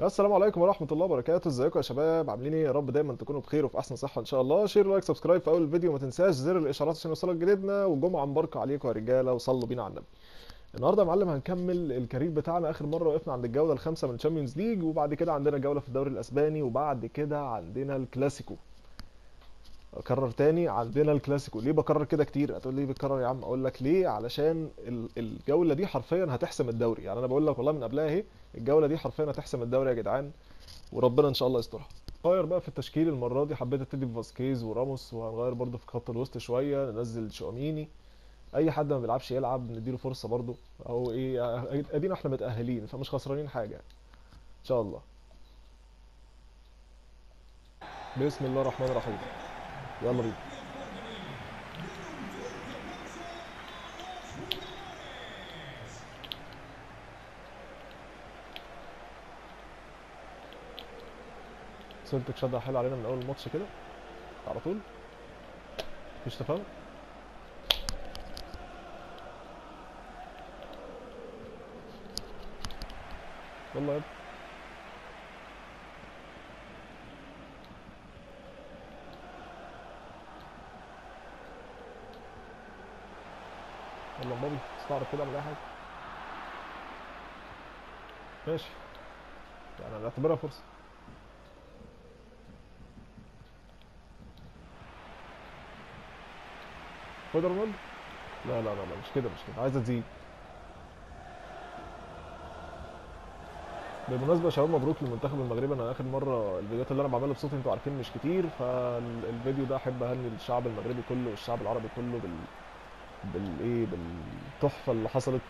السلام عليكم ورحمة الله وبركاته ازيكم يا شباب عاملين ايه يا رب دايما تكونوا بخير وفي احسن صحة ان شاء الله شير لايك سبسكرايب في اول الفيديو وما تنساش زر الاشعارات عشان يوصلك جديدنا وجمعة مباركة عليكم يا رجالة وصلوا بينا على النبي النهارده يا معلم هنكمل الكارير بتاعنا اخر مرة وقفنا عند الجولة الخامسة من تشامبيونز ليج وبعد كده عندنا جولة في الدوري الاسباني وبعد كده عندنا الكلاسيكو اكرر تاني عندنا الكلاسيكو ليه بكرر كده كتير هتقول لي بتكرر يا عم اقول لك ليه علشان ال- الجوله دي حرفيا هتحسم الدوري يعني انا بقول لك والله من قبلها اهي الجوله دي حرفيا هتحسم الدوري يا جدعان وربنا ان شاء الله يسترها غير بقى في التشكيل المره دي حبيت ابتدي بفاسكيز وراموس وهنغير برضو في خط الوسط شويه ننزل شواميني اي حد ما بيلعبش يلعب نديله فرصه برضو او ايه ادينا احنا متاهلين فمش خسرانين حاجه يعني. ان شاء الله بسم الله الرحمن الرحيم يلا بينا سيلتك شد حلو علينا من اول الماتش كده على طول مفيش تفاهم يلا يا ابني يلا مبابي استعرض كده اعمل اي حاجه ماشي يعني نعتبرها فرصه خد يا رونالدو لا لا لا لا مش كده مش كده عايزه تزيد بالمناسبة يا شباب مبروك للمنتخب المغربي انا اخر مرة الفيديوهات اللي انا بعملها بصوتي انتوا عارفين مش كتير فالفيديو ده احب اهني الشعب المغربي كله والشعب العربي كله بال بالايه بالتحفة اللي حصلت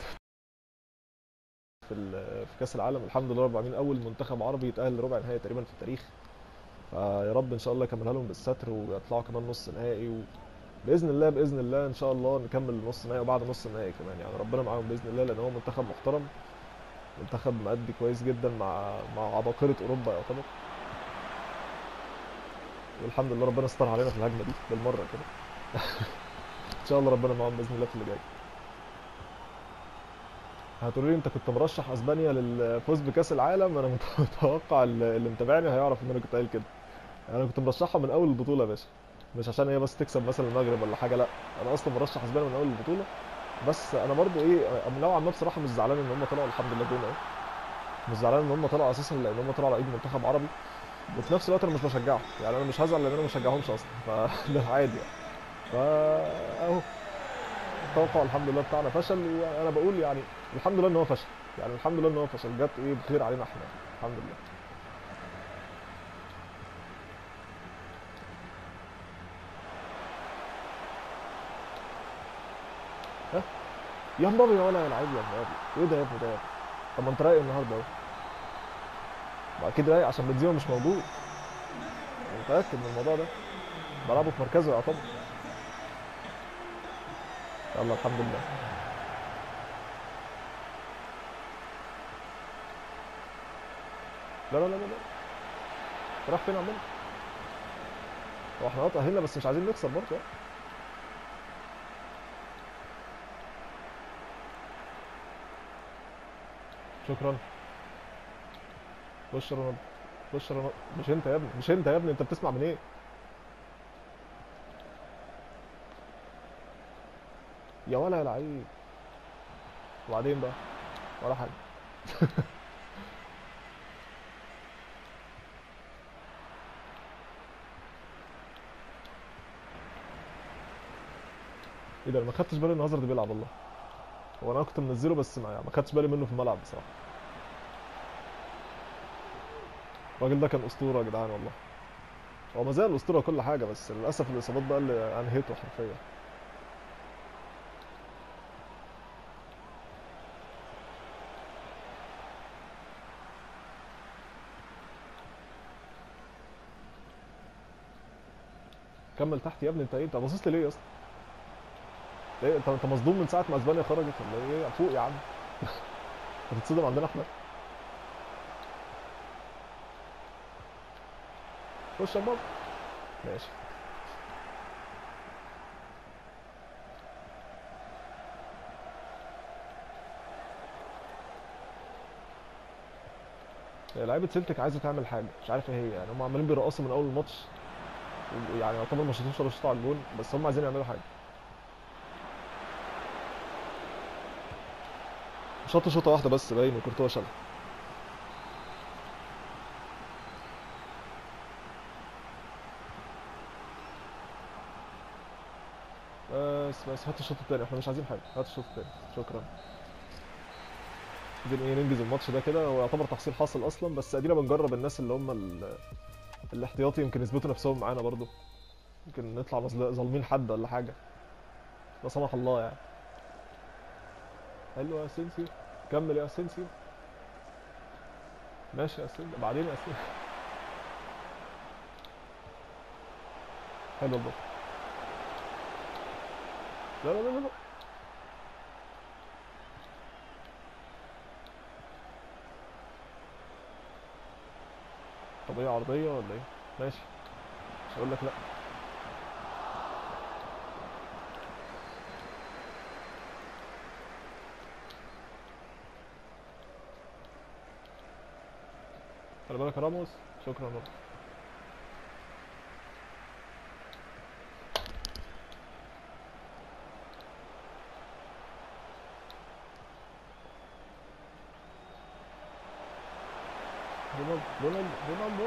في ال- في كأس العالم الحمد لله رب العالمين اول منتخب عربي يتأهل لربع نهائي تقريبا في التاريخ فيا رب ان شاء الله يكملها لهم بالستر ويطلعوا كمان نص نهائي و... باذن الله باذن الله ان شاء الله نكمل نص نهائي وبعد نص نهائي كمان يعني ربنا معاهم باذن الله لان هو منتخب محترم منتخب مأدي كويس جدا مع مع عباقرة اوروبا يعتبر والحمد لله ربنا استر علينا في الهجمه دي بالمره كده ان شاء الله ربنا معاهم باذن الله في اللي جاي هتقولوا لي انت كنت مرشح اسبانيا للفوز بكاس العالم انا مت- متوقع اللي اللي متابعني هيعرف ان انا كنت قايل كده انا كنت مرشحها من اول البطوله يا باشا مش عشان هي بس تكسب مثلا المغرب ولا حاجه لا انا اصلا مرشح اسبانيا من اول البطوله بس انا برضو ايه أنا نوعا ما بصراحه مش زعلان ان هم طلعوا الحمد لله جون اهو مش زعلان ان هم طلعوا اساسا لان هم طلعوا على ايد منتخب عربي وفي نفس الوقت انا مش بشجعهم يعني انا مش هزعل لان انا ما بشجعهمش اصلا فده عادي يعني فاهو التوقع الحمد لله بتاعنا فشل وانا بقول يعني الحمد لله ان هو فشل يعني الحمد لله ان هو فشل جت ايه بخير علينا احنا الحمد لله ها يا مبابي يا ولا يا لعيب يا مبابي ايه ده يا ابني ده يا ابني طب ما انت رايق النهارده اهو ما اكيد رايق عشان بنزيما مش موجود أنا متاكد من الموضوع ده بلعبه في مركزه يعتبر يلا الحمد لله لا لا لا لا لا راح فين عمال هو احنا اه تأهلنا بس مش عايزين نخسر برضه يعني. شكرا خش يا رونالدو خش يا رونالدو مش انت يا ابني مش انت يا ابني انت بتسمع من ايه يا ولا يا لعيب وبعدين بقى ولا حاجه ايه ده أنا ما خدتش بالي ان هازارد بيلعب والله هو انا كنت منزله بس ما ما خدتش بالي منه في الملعب بصراحه الراجل ده كان اسطوره يا جدعان والله هو ما زال اسطوره كل حاجه بس للاسف الاصابات بقى اللي انهيته حرفيا كمل تحت يا ابني انت ايه انت باصص لي ليه يا اسطى ايه انت انت مصدوم من ساعه ما اسبانيا خرجت ولا ايه فوق يا عم هتتصدم عندنا احنا خش يا بابا ماشي هي لعيبه سيلتيك عايزه تعمل حاجه مش عارف ايه هي يعني هم عمالين بيرقصوا من اول الماتش ويعني يعتبر ما شاطوش ولا شوط على الجون بس هم عايزين يعملوا حاجه شاطوا شوطه واحده بس باين وكورتوا شالها بس بس هات الشوط التاني احنا مش عايزين حاجه هات الشوط التاني شكرا عايزين ايه ننجز الماتش ده كده هو يعتبر تحصيل حاصل اصلا بس ادينا بنجرب الناس اللي هم ال- الاحتياطي يمكن يثبتوا نفسهم معانا برضو يمكن نطلع مظل- ظالمين حد ولا حاجه لا سمح الله يعني حلو يا سينسي كمل يا سينسي ماشي يا سينسي بعدين يا سينسي حلو الضغط لا لا لا لا طب ايه عرضية ولا ايه؟ ماشي مش هقول لك لا خلي بالك يا راموس شكرا راموس رونالدو رونالدو رونالدو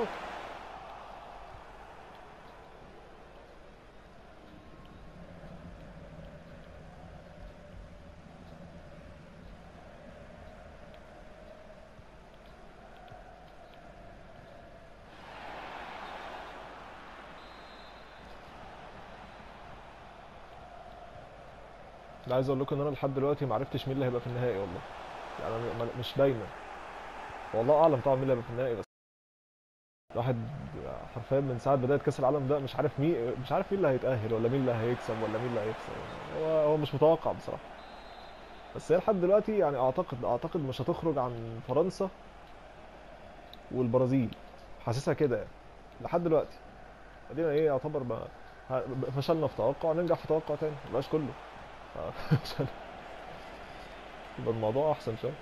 انا عايز اقول لكم ان انا لحد دلوقتي ما عرفتش مين اللي هيبقى في النهائي والله يعني أنا م- مش باينه والله اعلم طبعا مين اللي هيبقى في النهائي بس الواحد حرفيا من ساعه بدايه كاس العالم ده مش عارف مين مش عارف مين اللي هيتاهل ولا مين اللي هيكسب ولا مين اللي هيكسب هو هو مش متوقع بصراحه بس هي لحد دلوقتي يعني اعتقد اعتقد مش هتخرج عن فرنسا والبرازيل حاسسها كده يعني لحد دلوقتي ادينا ايه يعتبر ما ه- فشلنا في توقع ننجح في توقع تاني مبقاش كله ف- عشان يبقى الموضوع احسن شويه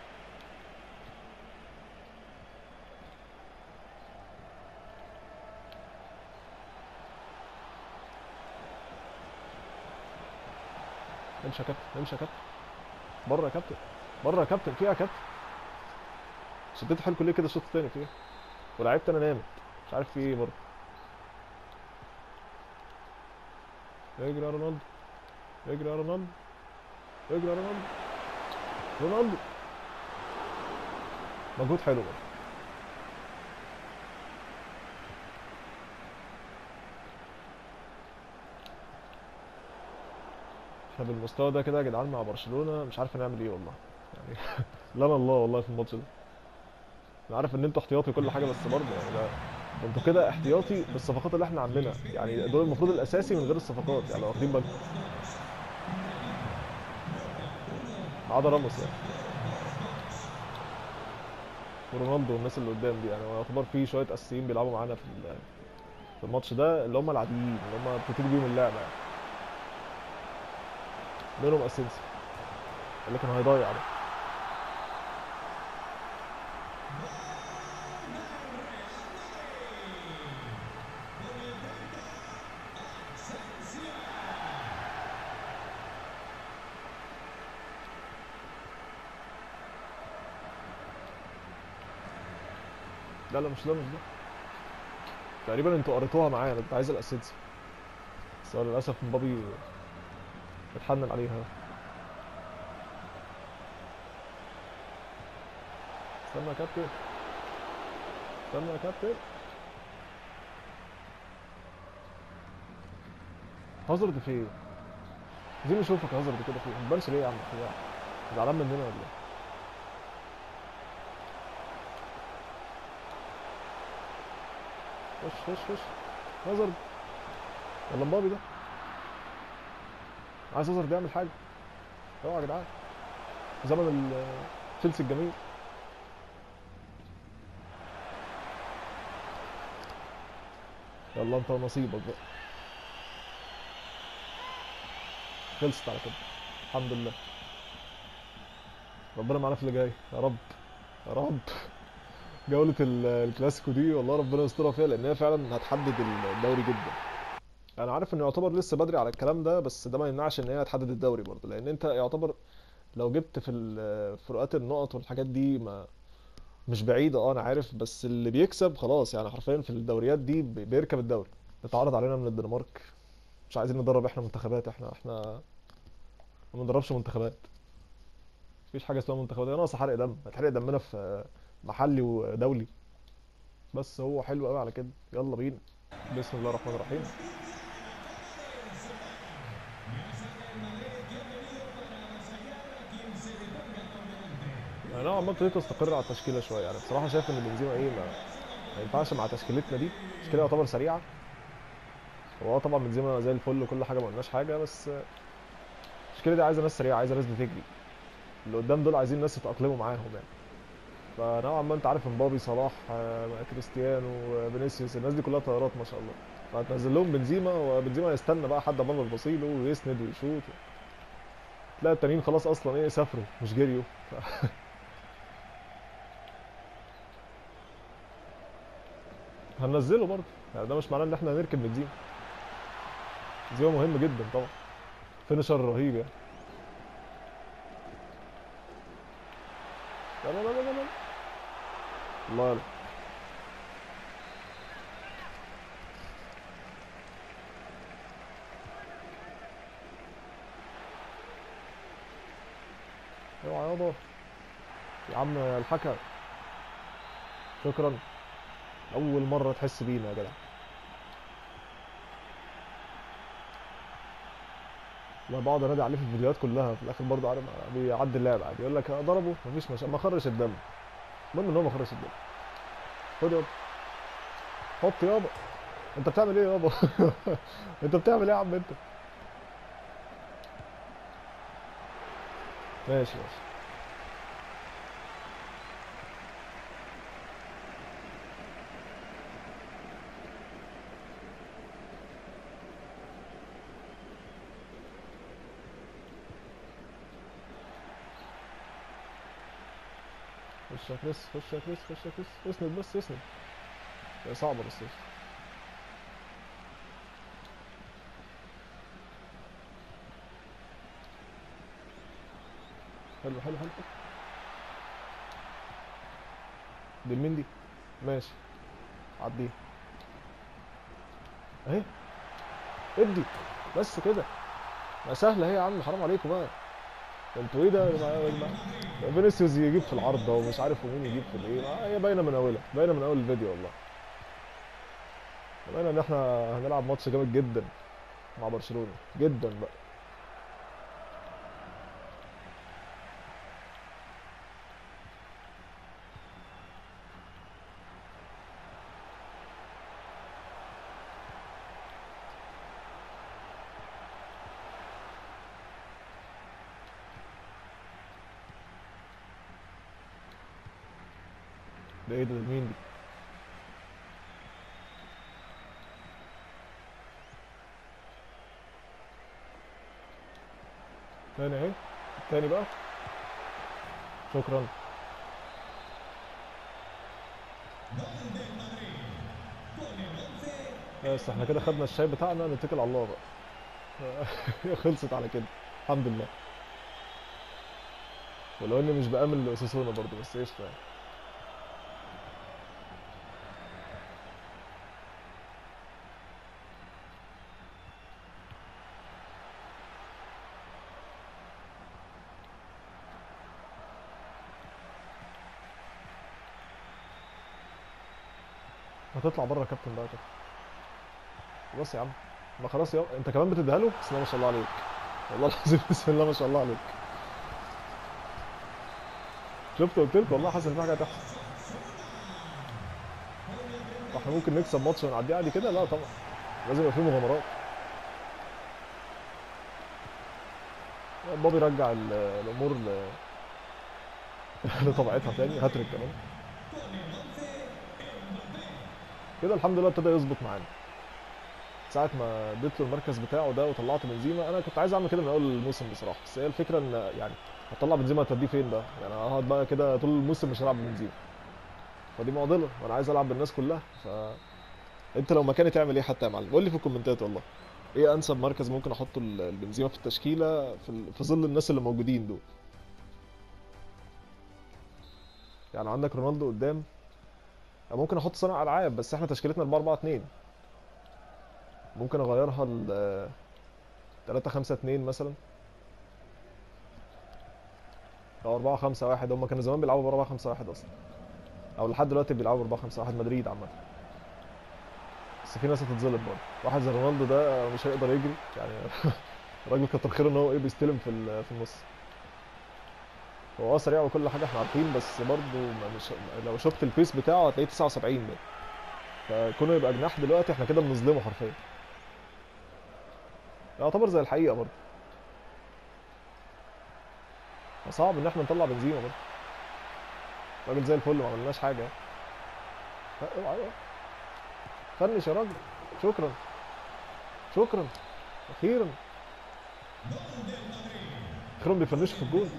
امشي يا كابتن امشي يا كابتن بره يا كابتن بره يا كابتن فيها يا كابتن شديت حيلكوا ليه كده الشوط التاني فيه ولعبت انا نامت مش عارف في ايه برضه اجري يا رونالدو اجري يا رونالدو اجري يا رونالدو رونالدو مجهود حلو برضه احنا بالمستوى ده كده يا جدعان مع برشلونة مش عارف نعمل ايه والله يعني لنا الله والله في الماتش ده انا عارف ان انتوا احتياطي وكل حاجه بس برضه يعني ده انتوا كده احتياطي بالصفقات اللي احنا عاملينها يعني دول المفروض الاساسي من غير الصفقات يعني لو واخدين بالكم ما عدا راموس يعني ورونالدو والناس اللي قدام دي يعني هو يعتبر في شويه اساسيين بيلعبوا معانا في ال- في الماتش ده اللي هم العاديين اللي هم بتبتدي بيهم اللعبه يعني منهم اسينسي اللي كان هيضيع ده لا لا مش ده مش ده تقريبا انتوا قريتوها معايا انا كنت عايز الاسينسي بس هو للاسف مبابي اتحنن عليها استنى يا كابتن استنى يا كابتن هازارد فين؟ عايزين نشوفك يا هازارد كده فين؟ ما تبانش ليه يا عم كده زعلان مننا ولا ايه؟ خش خش خش هازارد ولا مبابي ده؟ عايز هازارد يعمل حاجة اوعى يا جدعان زمن ال- تشيلسي الجميل يلا انت ونصيبك بقى خلصت على كده الحمد لله ربنا معانا في اللي جاي يا رب يا رب جولة ال- الكلاسيكو دي والله ربنا يسترها فيها لان هي فعلا هتحدد الدوري جدا انا عارف انه يعتبر لسه بدري على الكلام ده بس ده ما يمنعش ان هي هتحدد الدوري برضه لان انت يعتبر لو جبت في ال- فروقات النقط والحاجات دي ما مش بعيدة اه انا عارف بس اللي بيكسب خلاص يعني حرفيا في الدوريات دي بي- بيركب الدوري اتعرض علينا من الدنمارك مش عايزين ندرب احنا منتخبات احنا احنا ما بندربش منتخبات مفيش حاجة اسمها منتخبات هي ناقصة حرق دم هتحرق دمنا في محلي ودولي بس هو حلو قوي على كده يلا بينا بسم الله الرحمن الرحيم انا نوعا ما ابتديت استقر على التشكيله شويه يعني بصراحه شايف ان بنزيما ايه ما, ما ينفعش مع تشكيلتنا دي التشكيله يعتبر سريعه هو طبعا بنزيما زي الفل وكل حاجه ما قلناش حاجه بس التشكيله دي عايزه ناس سريعه عايزه ناس بتجري اللي قدام دول عايزين ناس يتاقلموا معاهم يعني فنوعا ما انت عارف مبابي صلاح آه، كريستيانو آه، فينيسيوس الناس دي كلها طيارات ما شاء الله فهتنزل لهم بنزيما وبنزيما يستنى بقى حد عمال البصيله ويسند ويشوط تلاقي التانيين خلاص اصلا ايه سافروا مش جريوا ف... هننزله برضه يعني ده مش معناه ان احنا هنركب بنزيما بنزيما مهم جدا طبعا فينيشر رهيب يعني لا لا لا لا لا الله يلا اوعى يابا يا عم الحكم شكرا اول مره تحس بينا يا جدع والله بقعد انادي عليه في الفيديوهات كلها في الاخر برضه عارف بيعدي اللعب عادي يقول لك ضربه مفيش مشاكل ما خرش الدم المهم ان هو ما خرش الدم خد يابا حط يابا انت بتعمل ايه يابا انت بتعمل ايه يا عم انت ماشي ماشي خش يا كريس خش يا كريس خش يا كريس اسند بس اسند هي صعبة بس اسند. حلو حلو حلو حلو. دي لمين دي؟ ماشي عديه اهي ادي بس كده ما سهلة اهي يا عم حرام عليكم بقى ده انتوا ايه ده يا جماعة- يا جماعة؟ فينيسيوس يجيب في العارضة ومش عارف ومين يجيب في الايه ما هي باينة من اولها باينة من اول الفيديو والله باينة ان احنا هنلعب ماتش جامد جدا مع برشلونة جدا بقى ده ايه ده ده مين دي تاني اهي تاني بقى شكرا بس احنا كده خدنا الشاي بتاعنا نتكل على الله بقى هي خلصت على كده الحمد لله ولو اني مش بامن لاساسونا برضه بس ايش يعني هتطلع بره يا كابتن بقى كده خلاص يا عم ما خلاص يا انت كمان بتديها له بسم الله ما شاء الله عليك والله العظيم بسم الله ما شاء الله عليك شفت قلت لك والله حاسس ان في حاجه هتحصل احنا ممكن نكسب ماتش ونعديه عادي كده لا طبعا لازم يبقى فيه مغامرات بابي رجع ال- الامور ل... لطبيعتها تاني هاتريك كمان كده الحمد لله ابتدى يظبط معانا ساعة ما اديت له المركز بتاعه ده وطلعت بنزيما انا كنت عايز اعمل كده من اول الموسم بصراحة بس هي الفكرة ان يعني هتطلع بنزيما هتوديه فين بقى؟ يعني هقعد بقى كده طول الموسم مش هلعب بنزيما فدي معضله وانا عايز العب بالناس كلها ف انت لو مكاني تعمل ايه حتى يا معلم قول لي في الكومنتات والله ايه انسب مركز ممكن احطه ال- البنزيما في التشكيله في, ال... في ظل الناس اللي موجودين دول يعني عندك رونالدو قدام أو ممكن احط صانع العاب بس احنا تشكيلتنا 4 4 2 ممكن اغيرها ل 3 5 2 مثلا او 4 5 1 هم كانوا زمان بيلعبوا ب 4 5 1 اصلا او لحد دلوقتي بيلعبوا ب 4 5 1 مدريد عامه بس في ناس هتتظلم برضه واحد زي رونالدو ده مش هيقدر يجري يعني الراجل كتر خيره ان هو ايه بيستلم في ال- في النص هو اه سريع وكل حاجه احنا عارفين بس برضه ما- مش لو شفت البيس بتاعه هتلاقيه 79 ده فكونه يبقى جناح دلوقتي احنا كده بنظلمه حرفيا يعتبر زي الحقيقه برضه صعب ان احنا نطلع بنزيما برضه راجل زي الفل ما عملناش حاجه لا، اوعى اوعى فنش يا راجل شكرا شكرا اخيرا اخيرا بيفنشوا في الجول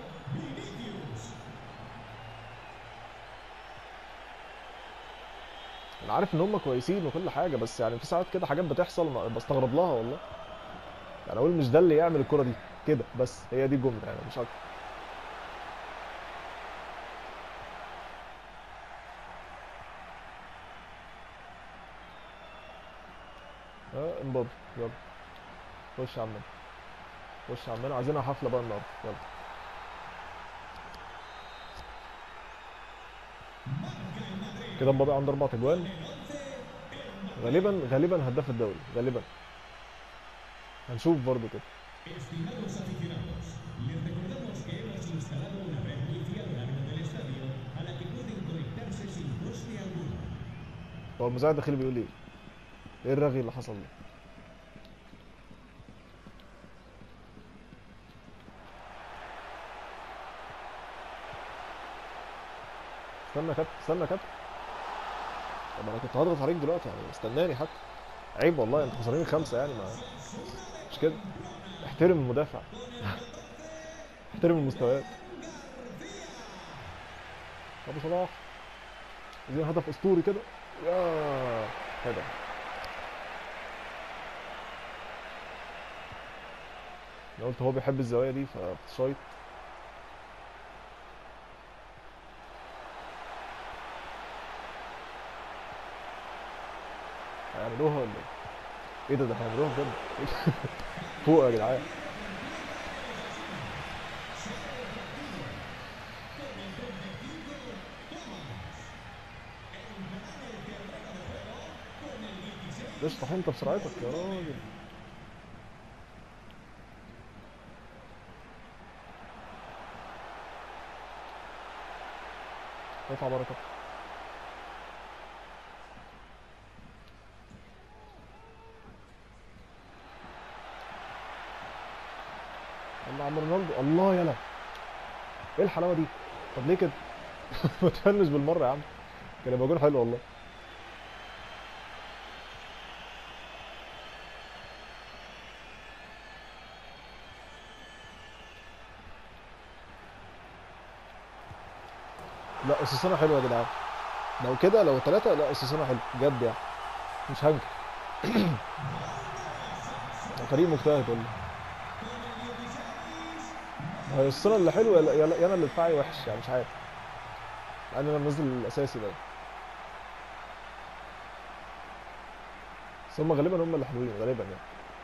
انا عارف ان هم كويسين وكل حاجه بس يعني في ساعات كده حاجات بتحصل ما- بستغرب لها والله يعني اقول مش ده اللي يعمل الكره دي كده بس هي دي الجمله يعني مش اكتر اه امبابي يلا خش يا عمنا خش يا عمنا عايزينها حفله بقى النهارده يلا كده امبابي عنده اربع تجوان غالبا غالبا هداف الدوري غالبا هنشوف برضو كده Estimados aficionados, les recordamos que hemos instalado una red wifi a lo largo del estadio a la que pueden conectarse sin coste alguno. هو المذيع الداخلي بيقول ايه ايه الرغي اللي حصل ده استنى يا كابتن استنى يا كابتن طب انا كنت هضغط عليك دلوقتي يعني استناني حتى عيب والله انتوا خسرانين خمسه يعني ما مش كده احترم المدافع احترم المستويات ابو صلاح عايزين هدف اسطوري كده يا هدف انا قلت هو بيحب الزوايا دي فبتشايط هيعملوها ولا ايه؟ ايه ده ده هيعملوها بجد فوق يا جدعان ليش طحنت بسرعتك يا راجل اطلع بره كده الله عم رونالدو الله يلا ايه الحلاوه دي طب ليه كده ما تفنش بالمره يا عم كان يبقى جول حلو والله لا اساسنا حلو يا جدعان لو كده لو ثلاثة لا اساسنا حلو بجد يعني مش هنكر فريق مجتهد والله هي الصورة اللي حلوة يا يا- يا انا اللي دفاعي وحش يعني مش عارف مع ان انا منزل الاساسي ده بس هم غالبا هم اللي حلوين غالبا يعني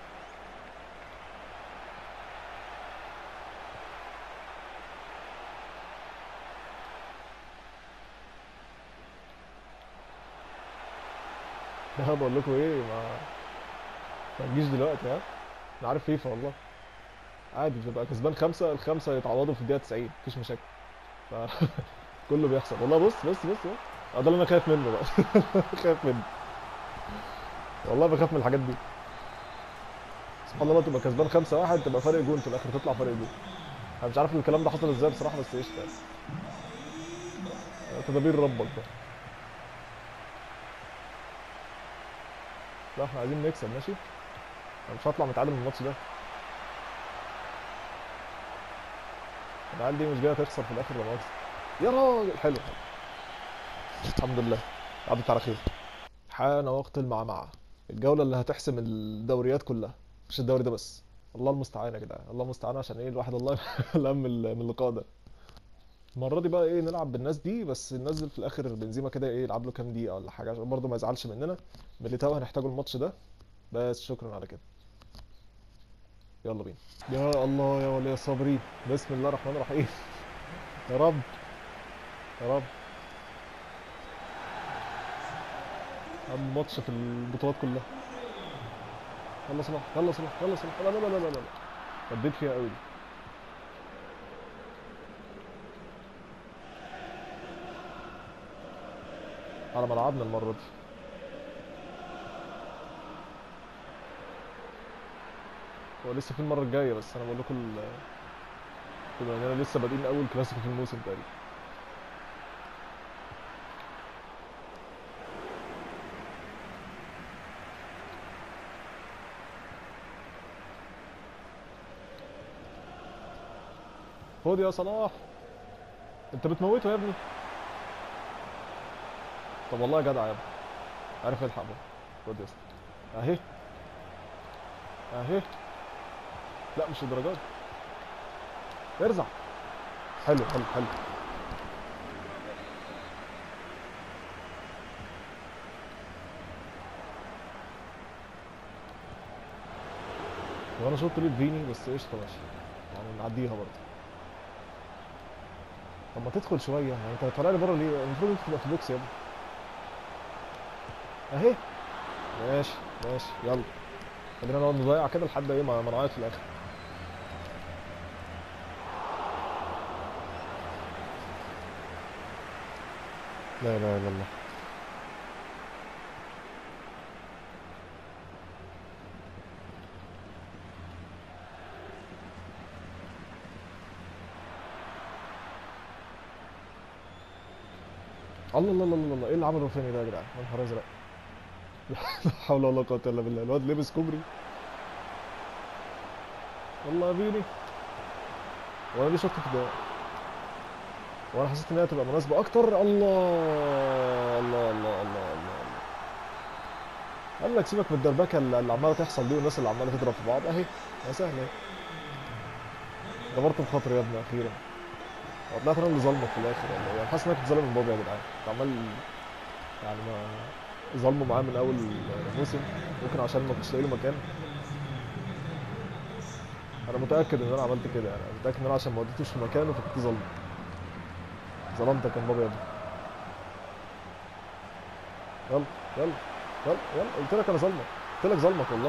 لا بقول لكم ايه ما ما تجيش دلوقتي ها انا عارف فيفا والله عادي بتبقى كسبان خمسة الخمسة يتعوضوا في الدقيقة 90 مفيش مشاكل ف... كله بيحصل والله بص بص بص بص اه ده اللي انا خايف منه بقى خايف منه والله بخاف من الحاجات دي سبحان الله تبقى كسبان خمسة واحد تبقى فرق جون في الاخر تطلع فرق جون انا مش عارف الكلام ده حصل ازاي بصراحة بس قشطة يعني. تدابير ربك بقى لا احنا عايزين نكسب ماشي انا مش هطلع متعادل من الماتش ده العيال دي مش جايه تخسر في الاخر ولا مؤاخذة يا راجل حلو الحمد لله عدت على خير حان وقت المعمعة الجولة اللي هتحسم الدوريات كلها مش الدوري ده بس الله المستعان يا جدعان الله المستعان عشان ايه الواحد الله لم من من اللقاء ده المرة دي بقى ايه نلعب بالناس دي بس ننزل في الاخر بنزيما كده ايه يلعب له كام دقيقة ولا حاجة عشان برضه ما يزعلش مننا ميليتاو هنحتاجه الماتش ده بس شكرا على كده يلا بينا يا الله يا ولي الصابرين بسم الله الرحمن الرحيم يا رب يا رب اهم ماتش في البطولات كلها يلا صلاح يلا صلاح يلا صلاح لا لا لا لا لا لا رديت فيها قوي دي على ملعبنا المرة دي هو لسه في المرة الجاية بس انا بقول لكم ال- بما اننا لسه بادئين اول كلاسيكو في الموسم تقريبا خد يا صلاح انت بتموته يا ابني طب والله يا جدع يا ابني عارف الحق بقى خد يا اسطى اهي اهي لا مش الدرجات دي ارزع حلو حلو حلو وانا شوط ليد فيني بس قشطه ماشي يعني نعديها برضه طب ما تدخل شويه يعني انت طالع لي بره ليه المفروض انت تبقى في البوكس يا ابني اهي ماشي ماشي يلا خلينا نقعد نضيع كده لحد ايه ما ما نعيط في الاخر لا اله الا الله الله الله الله الله الله ايه اللي عمله فيني ده يا جدعان يا نهار ازرق لا حول ولا قوه الا بالله الواد لبس كوبري والله يا فيني وانا دي شفت في ده وانا حسيت ان هي تبقى مناسبه اكتر الله الله الله الله الله, الله. قال لك سيبك من الدربكه اللي اللي عماله تحصل دي والناس اللي عماله تضرب في بعض اهي يا سهله اهي جبرت بخاطري يا ابني اخيرا وطلعت انا اللي ظلمك في الاخر والله يعني حاسس ان انا كنت ظالم من بابا يا جدعان كنت عمال يعني ما ظلمه معاه من اول الموسم ممكن عشان ما كنتش لاقي له مكان انا متاكد ان انا عملت كده يعني أنا متاكد ان انا عشان ما وديتوش في مكانه فكنت ظلمه ظلمتك يا بابا يا ابني يلا يلا يلا يلا قلت لك انا ظلمك قلت لك ظلمك والله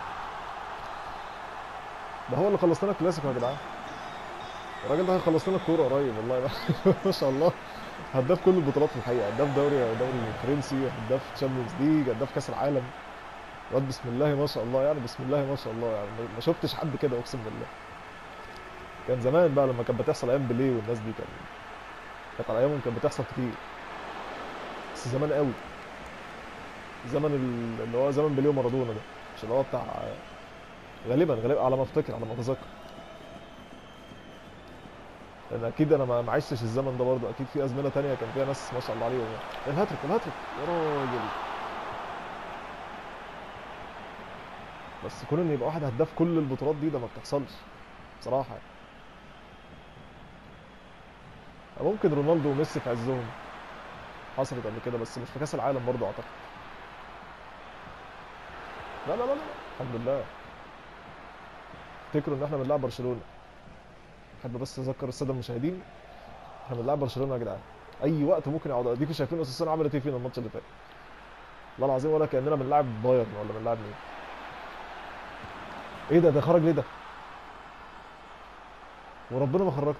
ده هو اللي خلص لنا الكلاسيكو يا جدعان الراجل ده هيخلص لنا الكوره قريب والله بقى. ما شاء الله هداف كل البطولات في الحقيقه هداف دوري دوري فرنسي هداف تشامبيونز ليج هداف كاس العالم الواد بسم الله ما شاء الله يعني بسم الله ما شاء الله يعني ما- ما شفتش حد كده اقسم بالله كان زمان بقى لما كانت بتحصل ايام بيليه والناس دي كان كانت على ايامهم كانت بتحصل كتير بس زمان قوي زمن ال- اللي هو زمن بيليه ومارادونا ده مش اللي هو بتاع غالبا غالبا على ما افتكر على ما اتذكر لان اكيد انا ما ما عشتش الزمن ده برضه اكيد في ازمنه تانية كان فيها ناس ما شاء الله عليهم يعني. الهاتريك الهاتريك يا راجل بس كون ان يبقى واحد هداف كل البطولات دي ده ما بتحصلش بصراحه يعني. ممكن رونالدو وميسي في عزهم حصلت قبل كده بس مش في كاس العالم برضه اعتقد لا لا لا لا الحمد لله افتكروا ان احنا بنلعب برشلونه احب بس اذكر الساده المشاهدين احنا بنلعب برشلونه يا جدعان اي وقت ممكن يقعدوا اديكوا شايفين اساسا عملت ايه فينا الماتش اللي فات والله العظيم ولا كاننا بنلعب بايرن ولا بنلعب مين ايه ده ده خرج ليه ده وربنا ما خرجته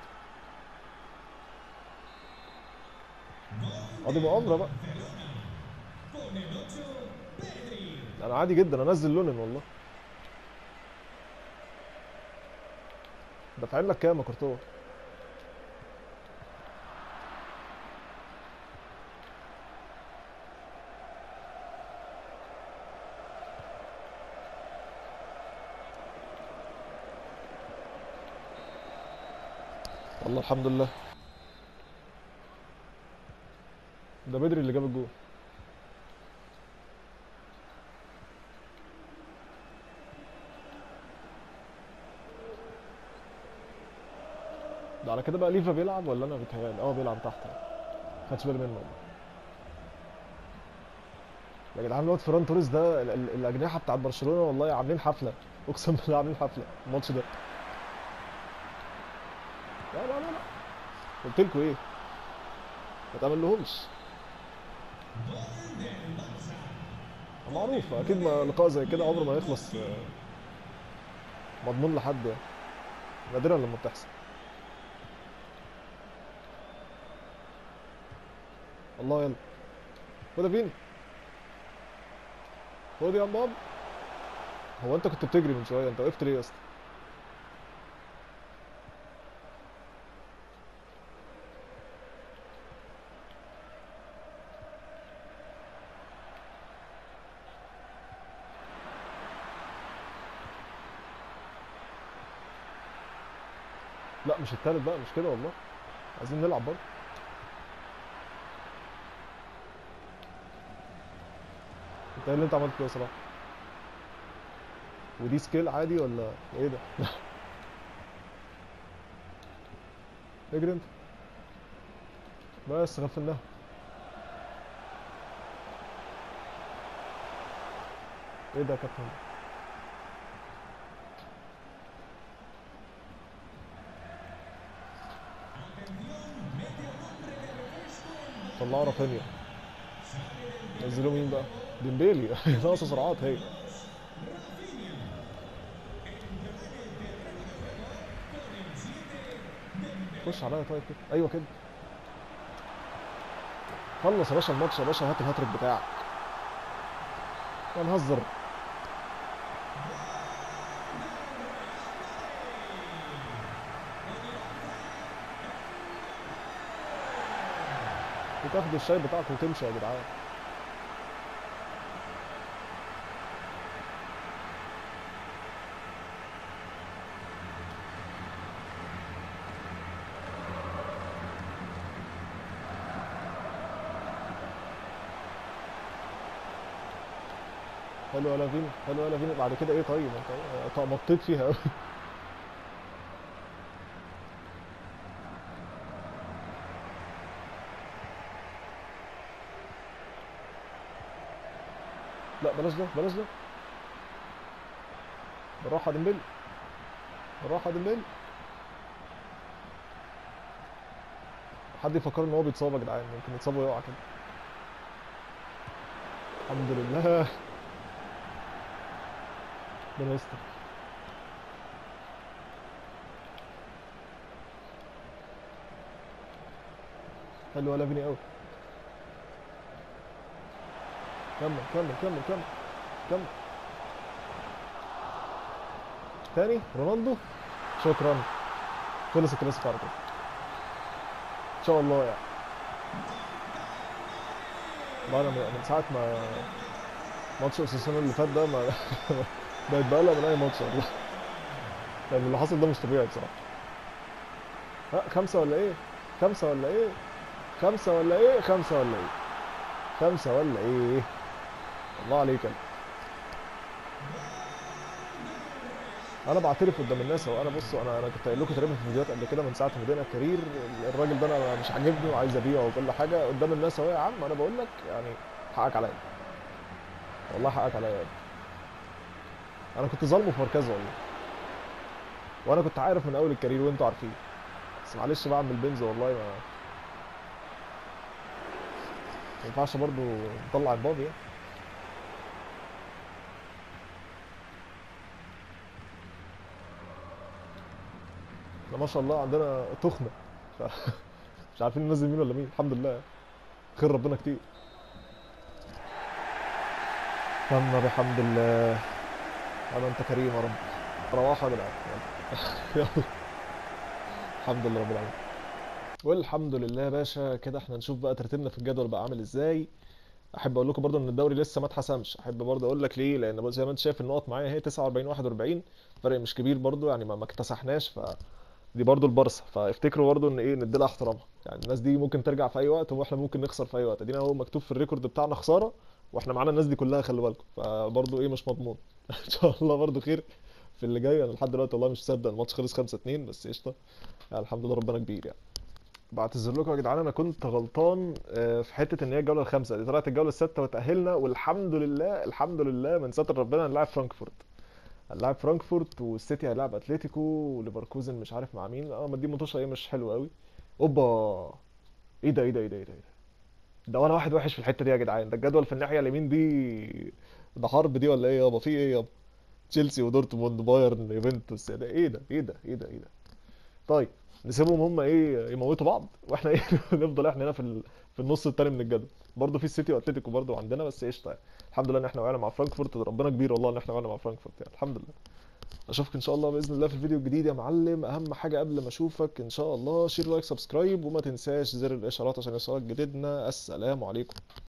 ادي مؤامره بقى Con el 8, Pedri. انا عادي جدا انزل لونين والله دافعين لك كام يا كورتوا والله الحمد لله ده بدري اللي جاب الجول ده على كده بقى ليفا بيلعب ولا انا بيتهيألي اه بيلعب تحت خدش بالي منه والله يا جدعان الواد فران توريس ده ال- ال- الاجنحه بتاعت برشلونه والله عاملين حفله اقسم بالله عاملين حفله الماتش ده لا لا لا لا قلت لكم ايه ما تعملهمش معروف اكيد ما لقاء زي كده عمره ما يخلص آه، مضمون لحد يعني نادرا لما بتحصل الله يلا خد فين خد يا مباب هو انت كنت بتجري من شويه انت وقفت ليه يا اسطى لا مش التالت بقى مش كده والله عايزين نلعب برضه انت ايه اللي انت عملته كده يا صلاح ودي سكيل عادي ولا ايه ده اجري انت بس غفلناها ايه ده يا كابتن طلعوا رافينيا نزلوا مين بقى ديمبيلي ناقصه سرعات هي خش عليا طيب كده ايوه كده خلص يا باشا الماتش يا باشا هات الهاتريك بتاعك هنهزر وتاخدوا الشاي بتاعكم وتمشوا يا جدعان حلو يا لافيني حلو يا لافيني بعد كده ايه طيب انت انت مطيت فيها قوي لا بلاش ده بلاش ده بالراحة يا ديمبلي بالراحة يا ديمبلي حد يفكر ان هو بيتصاب يا جدعان ممكن يتصاب ويقع كده الحمد لله ربنا يستر حلو يا لافيني قوي كمل كمل كمل كمل كمل تاني رونالدو شكرا خلص الكلاسيكو على كده ان شاء الله يعني بقى انا من ساعه ما ماتش اوساسونا اللي فات ده ما بقيت بقلق من اي ماتش والله لان اللي حصل ده مش طبيعي بصراحه ها خمسه ولا ايه خمسه ولا ايه خمسه ولا ايه خمسه ولا ايه خمسه ولا ايه الله عليك انا انا بعترف قدام الناس هو انا بصوا انا انا كنت قايل لكم تقريبا في فيديوهات قبل كده من ساعه ما بدينا الكارير الراجل ده انا مش عاجبني وعايز ابيعه وكل حاجه قدام الناس اهو يا عم انا بقول لك يعني حقك عليا والله حقك عليا يا ابني انا كنت ظالمه في مركزه والله وانا كنت عارف من اول الكارير وانتوا عارفين بس معلش بعمل بنز والله ما ما ينفعش برضو نطلع الباب يعني احنا ما شاء الله عندنا تخمه ف- مش عارفين ننزل مين ولا مين الحمد لله خير ربنا كتير تم بحمد الله انا انت كريم يا رب روحوا يا جدعان يلا. يلا الحمد لله رب العالمين والحمد لله يا باشا كده احنا نشوف بقى ترتيبنا في الجدول بقى عامل ازاي احب اقول لكم برضو ان الدوري لسه ما اتحسمش احب برضو اقول لك ليه لان زي ما انت شايف النقط معايا هي 49 41 فرق مش كبير برضو يعني ما ما اكتسحناش ف دي برضو البارسا فافتكروا برضو ان ايه ندي لها احترامها يعني الناس دي ممكن ترجع في اي وقت واحنا ممكن نخسر في اي وقت ادينا هو مكتوب في الريكورد بتاعنا خساره واحنا معانا الناس دي كلها خلي بالكم فبرضو ايه مش مضمون ان شاء الله برضو خير في اللي جاي انا لحد دلوقتي والله مش مصدق الماتش خلص 5 2 بس قشطه يعني الحمد لله ربنا كبير يعني بعتذر لكم يا جدعان انا كنت غلطان آه، في حته ان هي الجوله الخامسه دي طلعت الجوله السادسه وتاهلنا والحمد لله الحمد لله من ستر ربنا هنلاعب فرانكفورت هنلاعب فرانكفورت والسيتي هيلاعب اتلتيكو وليفركوزن مش عارف مع مين اه ما دي مطوشه ايه مش حلوه قوي اوبا ايه ده ايه ده ايه ده ايه ده إيه ده ده وانا واحد وحش في الحته دي يا جدعان ده الجدول في الناحيه اليمين دي ده حرب دي ولا ايه يابا في ايه يابا تشيلسي ودورتموند بايرن يوفنتوس ده ايه ده ايه ده ايه ده ايه ده طيب نسيبهم هم ايه يموتوا بعض واحنا ايه نفضل احنا هنا في ال... في النص التاني من الجدول برضه في السيتي واتلتيكو برضه عندنا بس قشطه يعني الحمد لله ان احنا وقعنا مع فرانكفورت ربنا كبير والله ان احنا وقعنا مع فرانكفورت يعني الحمد لله اشوفك ان شاء الله باذن الله في الفيديو الجديد يا معلم اهم حاجه قبل ما اشوفك ان شاء الله شير لايك سبسكرايب وما تنساش زر الاشعارات عشان يوصلك جديدنا السلام عليكم